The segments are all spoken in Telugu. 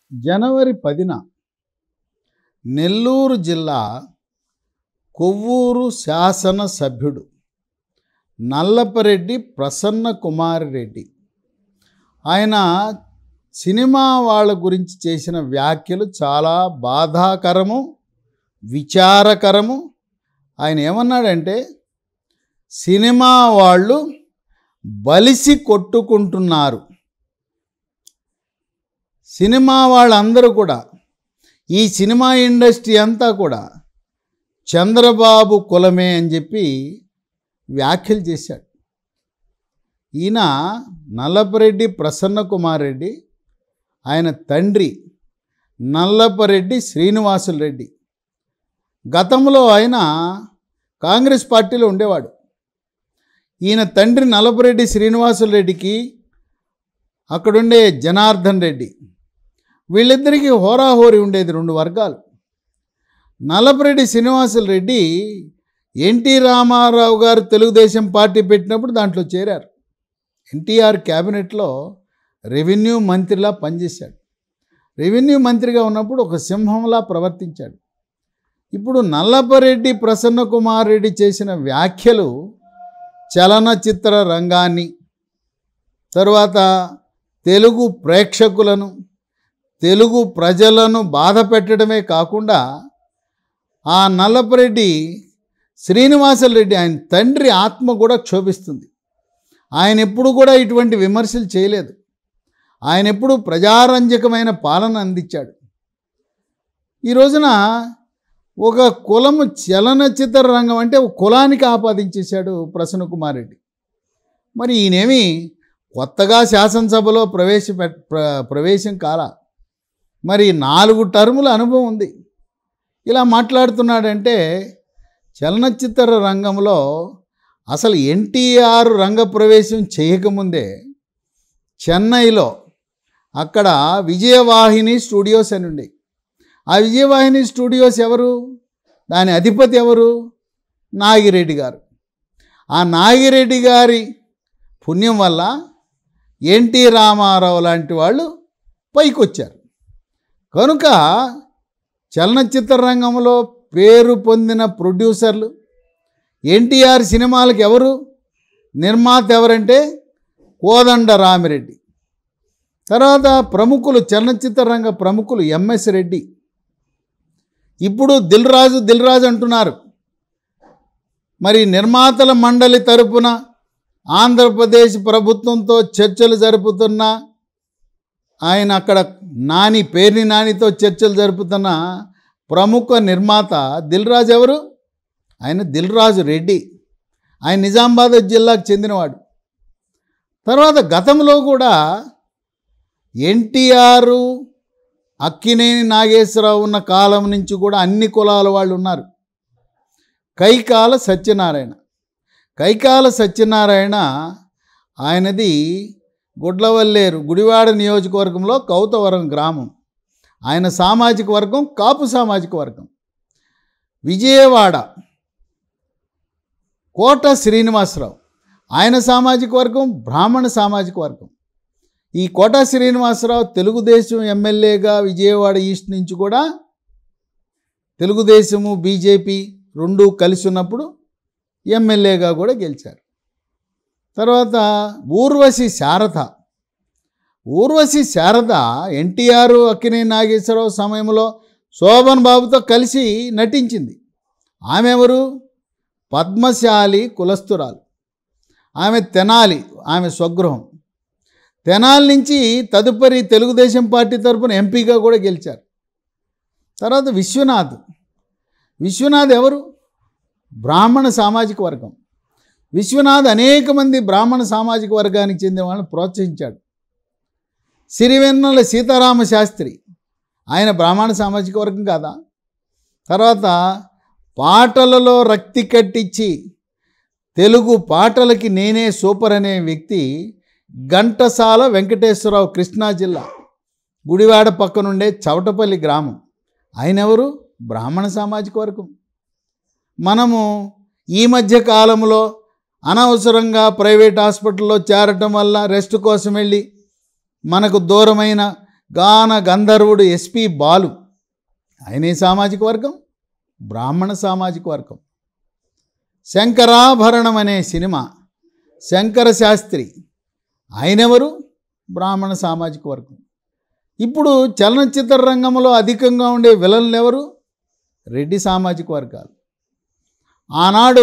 జనవరి పదిన నెల్లూరు జిల్లా కొవ్వూరు శాసన సభ్యుడు నల్లపరెడ్డి ప్రసన్న కుమార్ రెడ్డి ఆయన సినిమా వాళ్ళ గురించి చేసిన వ్యాఖ్యలు చాలా బాధాకరము విచారకరము ఆయన ఏమన్నాడంటే సినిమా వాళ్ళు బలిసి కొట్టుకుంటున్నారు సినిమా వాళ్ళందరూ కూడా ఈ సినిమా ఇండస్ట్రీ అంతా కూడా చంద్రబాబు కులమే అని చెప్పి వ్యాఖ్యలు చేశాడు ఈయన నల్లపరెడ్డి ప్రసన్న కుమార్ రెడ్డి ఆయన తండ్రి నల్లపరెడ్డి శ్రీనివాసులు రెడ్డి గతంలో ఆయన కాంగ్రెస్ పార్టీలో ఉండేవాడు ఈయన తండ్రి నల్లపరెడ్డి శ్రీనివాసులు రెడ్డికి అక్కడుండే జనార్దన్ రెడ్డి వీళ్ళిద్దరికీ హోరాహోరీ ఉండేది రెండు వర్గాలు నల్లపరెడ్డి శ్రీనివాసులు రెడ్డి ఎన్టీ రామారావు గారు తెలుగుదేశం పార్టీ పెట్టినప్పుడు దాంట్లో చేరారు ఎన్టీఆర్ క్యాబినెట్లో రెవెన్యూ మంత్రిలా పనిచేశాడు రెవెన్యూ మంత్రిగా ఉన్నప్పుడు ఒక సింహంలా ప్రవర్తించాడు ఇప్పుడు నల్లపరెడ్డి ప్రసన్న కుమార్ రెడ్డి చేసిన వ్యాఖ్యలు చలనచిత్ర రంగాన్ని తరువాత తెలుగు ప్రేక్షకులను తెలుగు ప్రజలను బాధ పెట్టడమే కాకుండా ఆ నల్లపరెడ్డి శ్రీనివాసరెడ్డి ఆయన తండ్రి ఆత్మ కూడా క్షోభిస్తుంది ఆయన ఎప్పుడు కూడా ఇటువంటి విమర్శలు చేయలేదు ఆయన ఎప్పుడు ప్రజారంజకమైన పాలన అందించాడు ఈ రోజున ఒక కులము చలనచిత్ర రంగం అంటే ఒక కులానికి ఆపాదించేశాడు ప్రసన్న కుమార్ రెడ్డి మరి ఈయనేమి కొత్తగా శాసనసభలో ప్రవేశపె ప్ర ప్రవేశం కాల మరి నాలుగు టర్ముల అనుభవం ఉంది ఇలా మాట్లాడుతున్నాడంటే చలనచిత్ర రంగంలో అసలు ఎన్టీఆర్ రంగప్రవేశం చేయకముందే చెన్నైలో అక్కడ విజయవాహిని స్టూడియోస్ అని ఉండే ఆ విజయవాహిని స్టూడియోస్ ఎవరు దాని అధిపతి ఎవరు నాగిరెడ్డి గారు ఆ నాగిరెడ్డి గారి పుణ్యం వల్ల ఎన్టీ రామారావు లాంటి వాళ్ళు పైకొచ్చారు కనుక చలనచిత్ర రంగంలో పేరు పొందిన ప్రొడ్యూసర్లు ఎన్టీఆర్ సినిమాలకు ఎవరు నిర్మాత ఎవరంటే కోదండ రామిరెడ్డి తర్వాత ప్రముఖులు చలనచిత్ర రంగ ప్రముఖులు ఎంఎస్ రెడ్డి ఇప్పుడు దిల్ రాజు దిల్ రాజు అంటున్నారు మరి నిర్మాతల మండలి తరపున ఆంధ్రప్రదేశ్ ప్రభుత్వంతో చర్చలు జరుపుతున్న ఆయన అక్కడ నాని పేర్ని నానితో చర్చలు జరుపుతున్న ప్రముఖ నిర్మాత దిల్ రాజు ఎవరు ఆయన దిల్ రాజు రెడ్డి ఆయన నిజామాబాద్ జిల్లాకు చెందినవాడు తర్వాత గతంలో కూడా ఎన్టీఆర్ అక్కినేని నాగేశ్వరరావు ఉన్న కాలం నుంచి కూడా అన్ని కులాల వాళ్ళు ఉన్నారు కైకాల సత్యనారాయణ కైకాల సత్యనారాయణ ఆయనది గుడ్లవల్లేరు గుడివాడ నియోజకవర్గంలో కౌతవరం గ్రామం ఆయన సామాజిక వర్గం కాపు సామాజిక వర్గం విజయవాడ కోట శ్రీనివాసరావు ఆయన సామాజిక వర్గం బ్రాహ్మణ సామాజిక వర్గం ఈ కోట శ్రీనివాసరావు తెలుగుదేశం ఎమ్మెల్యేగా విజయవాడ ఈస్ట్ నుంచి కూడా తెలుగుదేశము బీజేపీ రెండు కలిసి ఉన్నప్పుడు ఎమ్మెల్యేగా కూడా గెలిచారు తర్వాత ఊర్వశి శారద ఊర్వశి శారద ఎన్టీఆర్ అక్కినే నాగేశ్వరరావు సమయంలో శోభన్ బాబుతో కలిసి నటించింది ఆమె ఎవరు పద్మశాలి కులస్తురాలు ఆమె తెనాలి ఆమె స్వగృహం తెనాలి నుంచి తదుపరి తెలుగుదేశం పార్టీ తరపున ఎంపీగా కూడా గెలిచారు తర్వాత విశ్వనాథ్ విశ్వనాథ్ ఎవరు బ్రాహ్మణ సామాజిక వర్గం విశ్వనాథ్ అనేక మంది బ్రాహ్మణ సామాజిక వర్గానికి చెందిన వాళ్ళని ప్రోత్సహించాడు సిరివెన్నెల సీతారామ శాస్త్రి ఆయన బ్రాహ్మణ సామాజిక వర్గం కాదా తర్వాత పాటలలో రక్తి కట్టించి తెలుగు పాటలకి నేనే సూపర్ అనే వ్యక్తి ఘంటసాల వెంకటేశ్వరరావు కృష్ణా జిల్లా గుడివాడ పక్కనుండే చవటపల్లి గ్రామం ఆయన ఎవరు బ్రాహ్మణ సామాజిక వర్గం మనము ఈ మధ్య కాలంలో అనవసరంగా ప్రైవేట్ హాస్పిటల్లో చేరటం వల్ల రెస్ట్ కోసం వెళ్ళి మనకు దూరమైన గాన గంధర్వుడు ఎస్పి బాలు ఆయనే సామాజిక వర్గం బ్రాహ్మణ సామాజిక వర్గం శంకరాభరణం అనే సినిమా శంకర శాస్త్రి ఆయనెవరు బ్రాహ్మణ సామాజిక వర్గం ఇప్పుడు చలనచిత్ర రంగంలో అధికంగా ఉండే విలన్లు ఎవరు రెడ్డి సామాజిక వర్గాలు ఆనాడు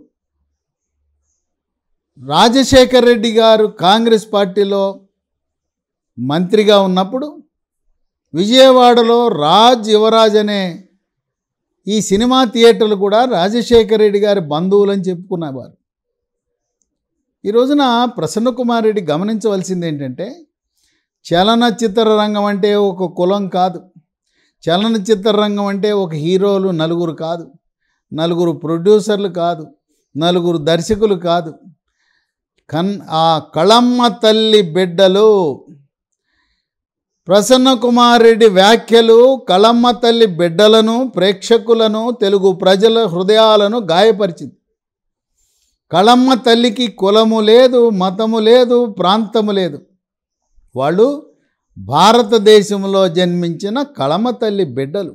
రాజశేఖర్ రెడ్డి గారు కాంగ్రెస్ పార్టీలో మంత్రిగా ఉన్నప్పుడు విజయవాడలో రాజ్ యువరాజ్ అనే ఈ సినిమా థియేటర్లు కూడా రాజశేఖర రెడ్డి గారి బంధువులని చెప్పుకునేవారు ఈ రోజున ప్రసన్న కుమార్ రెడ్డి గమనించవలసింది ఏంటంటే చలనచిత్ర రంగం అంటే ఒక కులం కాదు చలనచిత్ర రంగం అంటే ఒక హీరోలు నలుగురు కాదు నలుగురు ప్రొడ్యూసర్లు కాదు నలుగురు దర్శకులు కాదు కన్ ఆ కళమ్మ తల్లి బిడ్డలు ప్రసన్న కుమార్ రెడ్డి వ్యాఖ్యలు కళమ్మ తల్లి బిడ్డలను ప్రేక్షకులను తెలుగు ప్రజల హృదయాలను గాయపరిచింది కళమ్మ తల్లికి కులము లేదు మతము లేదు ప్రాంతము లేదు వాళ్ళు భారతదేశంలో జన్మించిన కళమ్మ తల్లి బిడ్డలు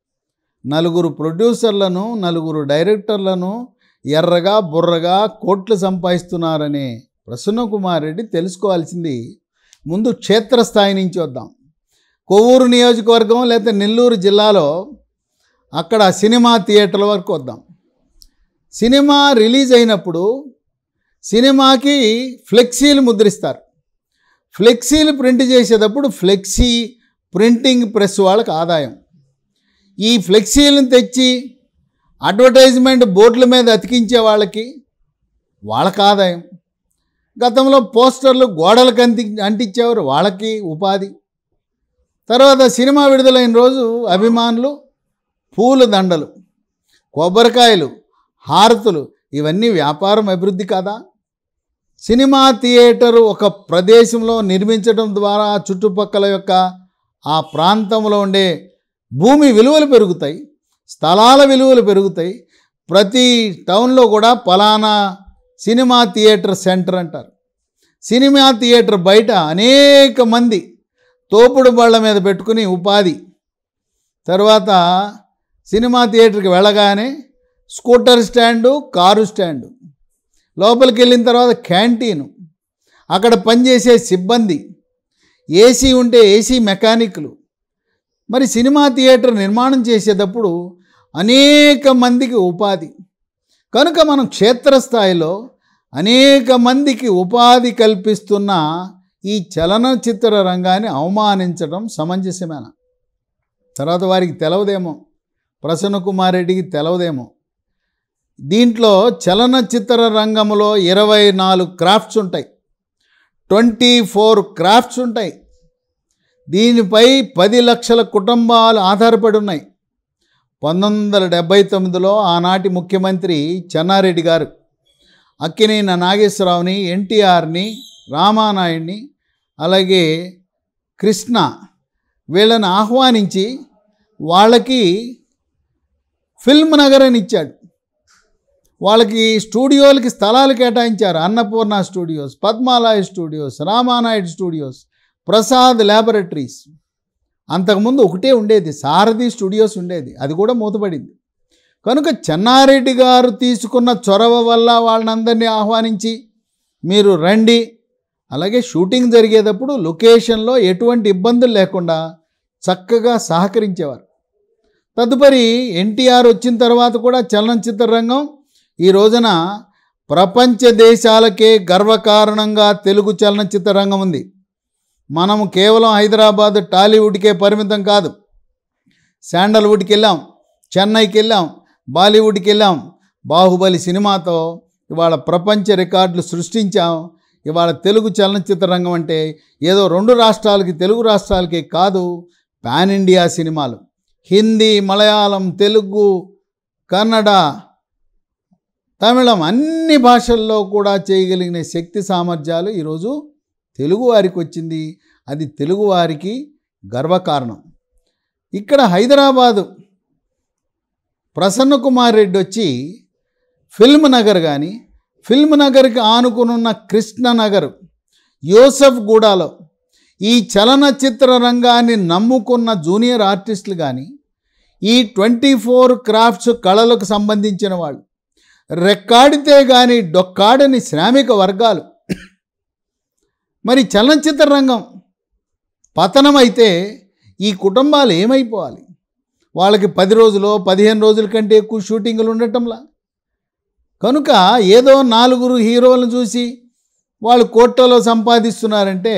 నలుగురు ప్రొడ్యూసర్లను నలుగురు డైరెక్టర్లను ఎర్రగా బుర్రగా కోట్లు సంపాదిస్తున్నారనే ప్రసన్న కుమార్ రెడ్డి తెలుసుకోవాల్సింది ముందు క్షేత్రస్థాయి నుంచి వద్దాం కొవ్వూరు నియోజకవర్గం లేకపోతే నెల్లూరు జిల్లాలో అక్కడ సినిమా థియేటర్ల వరకు వద్దాం సినిమా రిలీజ్ అయినప్పుడు సినిమాకి ఫ్లెక్సీలు ముద్రిస్తారు ఫ్లెక్సీలు ప్రింట్ చేసేటప్పుడు ఫ్లెక్సీ ప్రింటింగ్ ప్రెస్ వాళ్ళకి ఆదాయం ఈ ఫ్లెక్సీలను తెచ్చి అడ్వర్టైజ్మెంట్ బోర్డుల మీద అతికించే వాళ్ళకి వాళ్ళకి ఆదాయం గతంలో పోస్టర్లు గోడలకు అంటి అంటించేవారు వాళ్ళకి ఉపాధి తర్వాత సినిమా విడుదలైన రోజు అభిమానులు పూల దండలు కొబ్బరికాయలు హారతులు ఇవన్నీ వ్యాపారం అభివృద్ధి కాదా సినిమా థియేటర్ ఒక ప్రదేశంలో నిర్మించడం ద్వారా చుట్టుపక్కల యొక్క ఆ ప్రాంతంలో ఉండే భూమి విలువలు పెరుగుతాయి స్థలాల విలువలు పెరుగుతాయి ప్రతి టౌన్లో కూడా పలానా సినిమా థియేటర్ సెంటర్ అంటారు సినిమా థియేటర్ బయట అనేక మంది తోపుడు బళ్ళ మీద పెట్టుకుని ఉపాధి తర్వాత సినిమా థియేటర్కి వెళ్ళగానే స్కూటర్ స్టాండు కారు స్టాండు లోపలికి వెళ్ళిన తర్వాత క్యాంటీను అక్కడ పనిచేసే సిబ్బంది ఏసీ ఉంటే ఏసీ మెకానిక్లు మరి సినిమా థియేటర్ నిర్మాణం చేసేటప్పుడు అనేక మందికి ఉపాధి కనుక మనం క్షేత్రస్థాయిలో అనేక మందికి ఉపాధి కల్పిస్తున్న ఈ చలనచిత్ర రంగాన్ని అవమానించడం సమంజసమేనా తర్వాత వారికి తెలవదేమో ప్రసన్న కుమార్ రెడ్డికి తెలవదేమో దీంట్లో చలనచిత్ర రంగంలో ఇరవై నాలుగు క్రాఫ్ట్స్ ఉంటాయి ట్వంటీ ఫోర్ క్రాఫ్ట్స్ ఉంటాయి దీనిపై పది లక్షల కుటుంబాలు ఆధారపడి ఉన్నాయి పంతొమ్మిది వందల డెబ్భై తొమ్మిదిలో ఆనాటి ముఖ్యమంత్రి చెన్నారెడ్డి గారు అక్కినేని నాగేశ్వరరావుని ఎన్టీఆర్ని రామానాయుడిని అలాగే కృష్ణ వీళ్ళని ఆహ్వానించి వాళ్ళకి ఫిల్మ్ నగర్ అని ఇచ్చాడు వాళ్ళకి స్టూడియోలకి స్థలాలు కేటాయించారు Annapurna studios Padmalaya studios Ramanaidu studios Prasad laboratories అంతకుముందు ఒకటే ఉండేది సారథి స్టూడియోస్ ఉండేది అది కూడా మూతపడింది కనుక చెన్నారెడ్డి గారు తీసుకున్న చొరవ వల్ల వాళ్ళనందరినీ ఆహ్వానించి మీరు రండి అలాగే షూటింగ్ జరిగేటప్పుడు లొకేషన్లో ఎటువంటి ఇబ్బందులు లేకుండా చక్కగా సహకరించేవారు తదుపరి ఎన్టీఆర్ వచ్చిన తర్వాత కూడా చలనచిత్ర రంగం ఈ రోజున ప్రపంచ దేశాలకే గర్వకారణంగా తెలుగు చలనచిత్ర రంగం ఉంది మనము కేవలం హైదరాబాద్ టాలీవుడ్కే పరిమితం కాదు శాండల్వుడ్కి వెళ్ళాం చెన్నైకి వెళ్ళాం బాలీవుడ్కి వెళ్ళాం బాహుబలి సినిమాతో ఇవాళ ప్రపంచ రికార్డులు సృష్టించాం ఇవాళ తెలుగు చలనచిత్ర రంగం అంటే ఏదో రెండు రాష్ట్రాలకి తెలుగు రాష్ట్రాలకి కాదు పాన్ ఇండియా సినిమాలు హిందీ మలయాళం తెలుగు కన్నడ తమిళం అన్ని భాషల్లో కూడా చేయగలిగిన శక్తి సామర్థ్యాలు ఈరోజు తెలుగు వారికి వచ్చింది అది తెలుగు వారికి గర్వకారణం ఇక్కడ హైదరాబాదు ప్రసన్న కుమార్ రెడ్డి వచ్చి ఫిల్మ్ నగర్ కానీ ఫిల్మ్ నగర్కి ఆనుకునున్న కృష్ణనగర్ యూసఫ్ గూడాలో ఈ చలనచిత్ర రంగాన్ని నమ్ముకున్న జూనియర్ ఆర్టిస్టులు కానీ ఈ ట్వంటీ ఫోర్ క్రాఫ్ట్స్ కళలకు సంబంధించిన వాళ్ళు రెక్కాడితే కానీ డొక్కాడని శ్రామిక వర్గాలు మరి చలనచిత్ర రంగం పతనమైతే ఈ కుటుంబాలు ఏమైపోవాలి వాళ్ళకి పది రోజులు పదిహేను రోజుల కంటే ఎక్కువ షూటింగ్లు ఉండటంలా కనుక ఏదో నాలుగురు హీరోలను చూసి వాళ్ళు కోట్లలో సంపాదిస్తున్నారంటే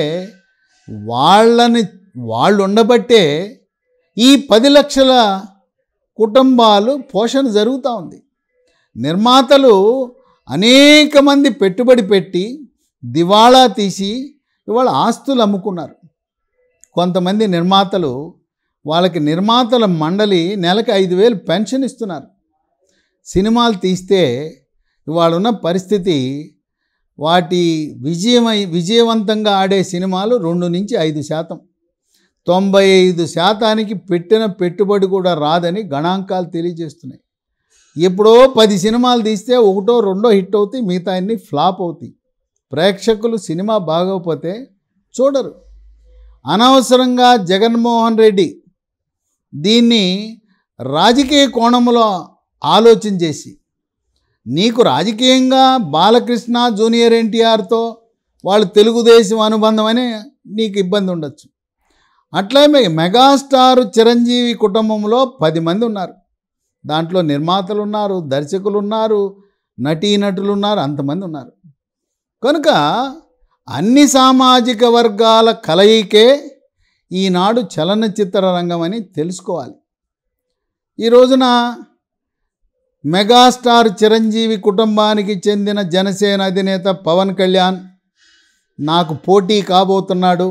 వాళ్ళని వాళ్ళు ఉండబట్టే ఈ పది లక్షల కుటుంబాలు పోషణ జరుగుతూ ఉంది నిర్మాతలు అనేక మంది పెట్టుబడి పెట్టి దివాళా తీసి ఇవాళ ఆస్తులు అమ్ముకున్నారు కొంతమంది నిర్మాతలు వాళ్ళకి నిర్మాతల మండలి నెలకు ఐదు వేలు పెన్షన్ ఇస్తున్నారు సినిమాలు తీస్తే ఇవాళ ఉన్న పరిస్థితి వాటి విజయమై విజయవంతంగా ఆడే సినిమాలు రెండు నుంచి ఐదు శాతం తొంభై ఐదు శాతానికి పెట్టిన పెట్టుబడి కూడా రాదని గణాంకాలు తెలియజేస్తున్నాయి ఎప్పుడో పది సినిమాలు తీస్తే ఒకటో రెండో హిట్ అవుతాయి మిగతా అన్ని ఫ్లాప్ అవుతాయి ప్రేక్షకులు సినిమా బాగోకపోతే చూడరు అనవసరంగా జగన్మోహన్ రెడ్డి దీన్ని రాజకీయ కోణంలో ఆలోచన చేసి నీకు రాజకీయంగా బాలకృష్ణ జూనియర్ ఎన్టీఆర్తో వాళ్ళు తెలుగుదేశం అనుబంధం అని నీకు ఇబ్బంది ఉండొచ్చు అట్లే మెగాస్టార్ చిరంజీవి కుటుంబంలో పది మంది ఉన్నారు దాంట్లో నిర్మాతలు ఉన్నారు దర్శకులు ఉన్నారు నటీనటులు ఉన్నారు అంతమంది ఉన్నారు కనుక అన్ని సామాజిక వర్గాల కలయికే ఈనాడు చలనచిత్ర రంగం అని తెలుసుకోవాలి ఈ రోజున మెగాస్టార్ చిరంజీవి కుటుంబానికి చెందిన జనసేన అధినేత పవన్ కళ్యాణ్ నాకు పోటీ కాబోతున్నాడు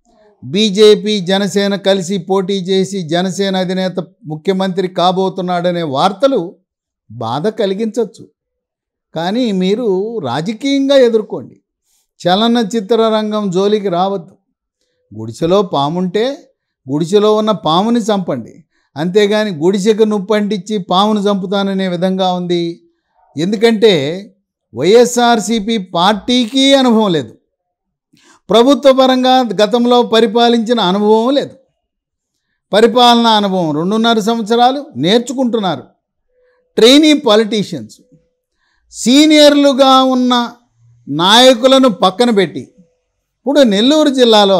బీజేపీ జనసేన కలిసి పోటీ చేసి జనసేన అధినేత ముఖ్యమంత్రి కాబోతున్నాడనే వార్తలు బాధ కలిగించవచ్చు కానీ మీరు రాజకీయంగా ఎదుర్కోండి చలనచిత్ర రంగం జోలికి రావద్దు గుడిసెలో పాముంటే గుడిసెలో ఉన్న పాముని చంపండి అంతేగాని గుడిసెకు నుప్పంటించి పామును చంపుతాననే విధంగా ఉంది ఎందుకంటే వైఎస్ఆర్సిపి పార్టీకి అనుభవం లేదు ప్రభుత్వ పరంగా గతంలో పరిపాలించిన అనుభవం లేదు పరిపాలనా అనుభవం రెండున్నర సంవత్సరాలు నేర్చుకుంటున్నారు ట్రైనీ పాలిటీషియన్స్ సీనియర్లుగా ఉన్న నాయకులను పక్కన పెట్టి ఇప్పుడు నెల్లూరు జిల్లాలో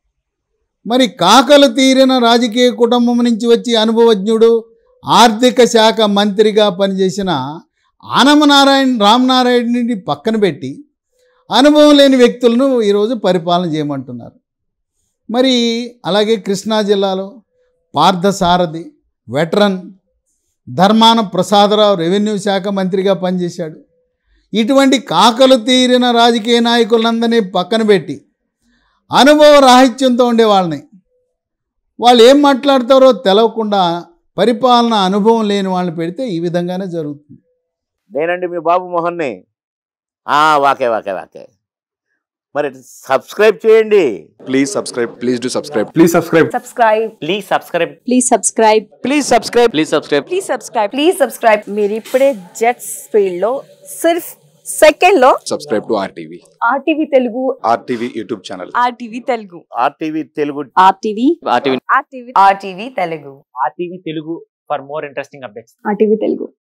మరి కాకలు తీరిన రాజకీయ కుటుంబం నుంచి వచ్చి అనుభవజ్ఞుడు ఆర్థిక శాఖ మంత్రిగా పనిచేసిన ఆనమనారాయణ రామనారాయణని పక్కన పెట్టి అనుభవం లేని వ్యక్తులను ఈరోజు పరిపాలన చేయమంటున్నారు మరి అలాగే కృష్ణా జిల్లాలో పార్థసారథి వెటరన్ ధర్మాన ప్రసాదరావు రెవెన్యూ శాఖ మంత్రిగా పనిచేశాడు ఇటువంటి కాకలు తీరిన రాజకీయ నాయకులందరినీ పక్కన పెట్టి అనుభవ రాహిత్యంతో ఉండే వాళ్ళని వాళ్ళు ఏం మాట్లాడతారో తెలవకుండా పరిపాలన అనుభవం లేని వాళ్ళని పెడితే ఈ విధంగానే జరుగుతుంది నేనండి మీ బాబు మోహన్ని ఆ, వాకే వాకే వాకే మరి సబ్స్క్రైబ్ చేయండి Please subscribe. Please do subscribe. Please subscribe. subscribe please subscribe please subscribe please subscribe please subscribe please subscribe please subscribe మీరు ఇప్పుడే జెట్స్ ఫీల్డ్ లో సిర్ఫ్ సెకండ్ లో Subscribe to RTV. RTV Telugu RTV YouTube channel. RTV Telugu RTV Telugu RTV RTV RTV RTV Telugu RTV Telugu for more interesting updates RTV Telugu